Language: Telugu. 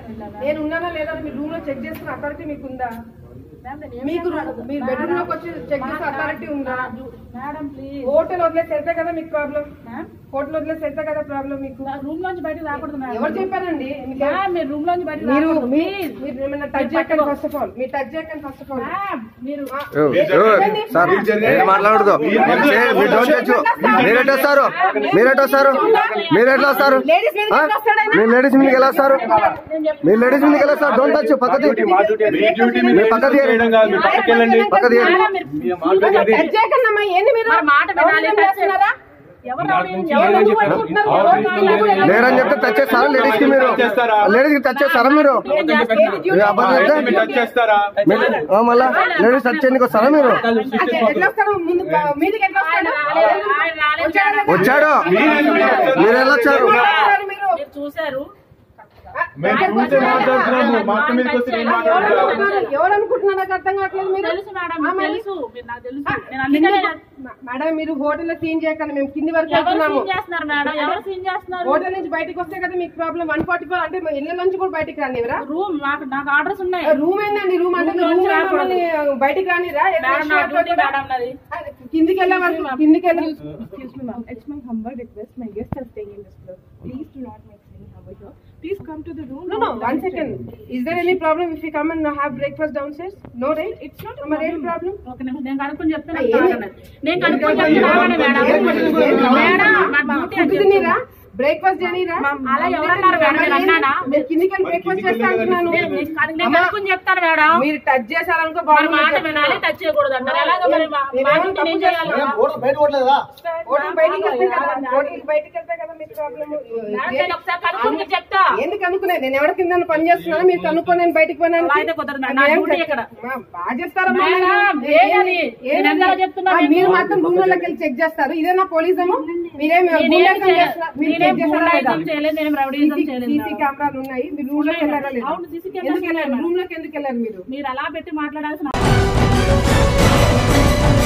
నేను ఉన్నానా లేదా మీ రూమ్ లో చెక్ చేసిన అథారిటీ మీకు ఉందా మీకు మీరు బెడ్రూమ్ లోకి వచ్చి చెక్ చేసే అథారిటీ ఉందా మేడం ప్లీజ్ హోటల్ వదిలేసి వెళ్తే కదా మీకు ప్రాబ్లం హోటల్ వదిలేసి వెళ్తే కదా ప్రాబ్లం మీకు రూమ్ లోంచి బయటకు రాకూడదు మేడం ఎవరు చెప్పారండి మీకు ఎవరు- మ్యామ్, మీరు రూమ్ లోంచి బయటకు మీరు రాకూడదు మీ- ప్లీజ్ మీరు ఏమైనా టచ్ చేయకండి ఫస్ట్ ఆఫ్ ఆల్ మీరు టచ్ చేయకండి ఫస్ట్ ఆఫ్ ఆల్ మ్యామ్, మీరు ఓ, ఓ, సార్ మీరు మాట్లాడకూడదు మీరు చే- మీరు డోంట్ టచ్ మీరెట్ వస్తారు మీరెట్ వస్తారు మీరెట్లా వస్తారు ఆ? మీరు లేడీస్ మీదకి ఎలా వస్తారు మీరు లేడీస్ మీదకి ఎలా వస్తారు డోంట్ టచ్ పక్కది మీ డ్యూటీ మీరు మీరు పక్కది చేయడం కాదు మీరు పక్కకి వెళ్ళండి పక్కది మేడం, మీరు టచ్ చేయకండి అమ్మా ఏంది మీరు మరి మాట వినాలి ఎవరు చేస్తున్నారా ఎవరు నాకు రౌడీ- నుంచి ఎవరు లేదని నువ్వు చెప్పారు. అనుకుంటున్నారు? అవును, ఎవరు ఇష్టం వాళ్ళు లేదు. లేరని చెప్తే టచ్ చేస్తారా లేడీస్ కి మీరు చేస్తారా? లేడీస్ కి టచ్ చేస్తారా మీరు మీరు అబద్ధం అయితే చెప్తే మీరు టచ్ చేస్తారా మీరు- ఆ, మళ్ళా లేడీస్ టచ్ చేయడానికి వస్తారా మీరు ఎట్లా వస్తారు ముందు మీదికి ఎట్లా వస్తాడు ఆయన రాలేదు. వచ్చాడు మీరు ఎలా వచ్చారు మీరు మీరు చూశారు మేము చూసే మాట్లాడుతున్నాము మా అక్క మీదకి వచ్చి నేను మాట్లాడుతున్నాను ఎవరు అనుకుంటున్నారు నాకు అర్థం కావట్లేదు మీరు తెలుసు మేడం ఆ, మీకు మరి? తెలుసు మీరు నాకు తెలుసు నేను అందుకనే మ- మేడం మీరు హోటల్ లో సీన్ చేయకండి మేము కింది వరకు ఎవరు వెళ్తున్నాము సీన్ చేస్తున్నారు మేడం ఎవరు సీన్ చేస్తున్నారు హోటల్ నుంచి బయటకు వస్తే కదా మీకు ప్రాబ్లం వన్ ఫార్టీ ఫోర్ అంటే మా ఇళ్ళ నుంచి కూడా బయటకి రానివరా రూమ్ నాకు నాకు ఆర్డర్స్ ఉన్నాయి రూమ్ ఏందండి రూమ్ అంటే Room రూమ్ నుంచి మమ్మల్ని బయటికి రానిరా ఏదైనా మేడం నా short డ్యూటీ కూడా- మేడం నాది కిందికి వెళ్ళే వరకు కిందికి వెళ్ళి Excuse me, ma'am. It's my humble request. My guests are staying in this club. Please do not make any havoc here. Please come to the room. No, no, one second. Is there any problem if we come and have breakfast downstairs? No, right? It's not. మరి ఏంటి problem? ఒక నిమిషం నేను కనుక్కొని చెప్తాను ఆ, ఏంది? నేను కనుక్కొని చెప్తాను మేడం మేడం నా డ్యూటీ ఫుడ్ అని తినీరా బ్రేక్ఫాస్ట్ చేయనీరా అలా ఎవరన్నారు మేడం నేను అన్నానా మీరు కిందికి వెళ్ళి బ్రేక్ఫాస్ట్ చేస్తా అంటున్నాను నేను నేను కను- నేను కనుక్కొని చెప్తాను మేడం మీరు టచ్ చేశారనుకో మరి మాట బాగుంటుంది వినాలి టచ్ చేయకూడదు అంటారు ఎలాగ మరి మా మా డ్యూటీ నేను చేయాలి కదా? హోటల్ బయటికి వెళ్తే కదా హోటల్ బయటికి వెళ్తే కదా మీకు ప్రాబ్లం మేడం, నేను ఒకసారి కనుక్కొని మీకు చెప్తా ఎందుకు అనుకునే నేను ఎవరి కింద పని చేస్తున్నాను మీరు కనుక్కొని నేను బయటికి పోయినాను అలా అయితే కుదరదు మేడం. నా డ్యూటీ ఇక్కడ. బాగా చేస్తారమ్మా మేడం, మీరు. ఏదని? నేను ఎంతగా చెప్తున్నా ఆ, మీకు? మీరు మాత్రం రూమ్ లోకి వెళ్ళి చెక్ చేస్తారు ఇదేనా పోలీసము మీరేం నేనేం గుండాయిజం చేయ- చేస్తున్నా- మీరు నేనేం చెక్ చేస్తారా లేదా? గుండాయిజం చేయలేదు నేను రౌడీయిజం చేయలేదు సీసీ మేడం. కెమెరాలు ఉన్నాయి మీరు రూమ్ లోకి వెళ్ళారా లేదా అవును, CC కెమెరాలు ఎందుకు వెళ్ళారు ఉన్నాయి రూమ్ లోకి ఎందుకు వెళ్ళారు మీరు మీరు అలా పెట్టి మాట్లాడాల్సిన